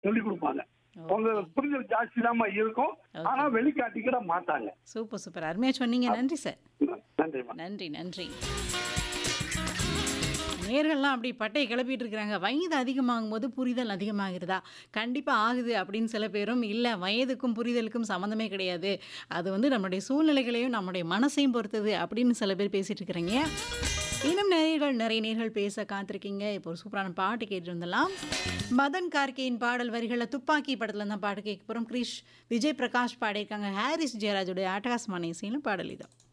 சொல்லி கொடுப்பாங்க உங்க புரிதல் ஜாஸ்தி இல்லாம இருக்கும் ஆனா வெளிக்காட்டிக்கிட மாட்டாங்க சூப்பர் சூப்பர் அருமையாக சொன்னீங்க நன்றி சார் நன்றிம்மா நன்றி நன்றி நேர்கள்லாம் அப்படி பட்டையை கிளப்பிட்டு இருக்கிறாங்க வயது அதிகமாகும் போது புரிதல் அதிகமாகிறதா கண்டிப்பாக ஆகுது அப்படின்னு சில பேரும் இல்லை வயதுக்கும் புரிதலுக்கும் சம்மந்தமே கிடையாது அது வந்து நம்மளுடைய சூழ்நிலைகளையும் நம்முடைய மனசையும் பொறுத்தது அப்படின்னு சில பேர் பேசிட்டு இருக்கிறீங்க இன்னும் நேர்கள் நிறைய நேர்கள் பேச காத்திருக்கீங்க இப்போ ஒரு சூப்பரான பாட்டு கேட்டு வந்துடலாம் மதன் கார்கேயின் பாடல் வரிகளில் துப்பாக்கி படத்தில் தான் பாட்டு கேட்க போகிறோம் கிரிஷ் விஜய் பிரகாஷ் பாடியிருக்காங்க ஹாரிஸ் ஜெயராஜுடைய அட்டகாசமான இசையிலும் பாடல் இது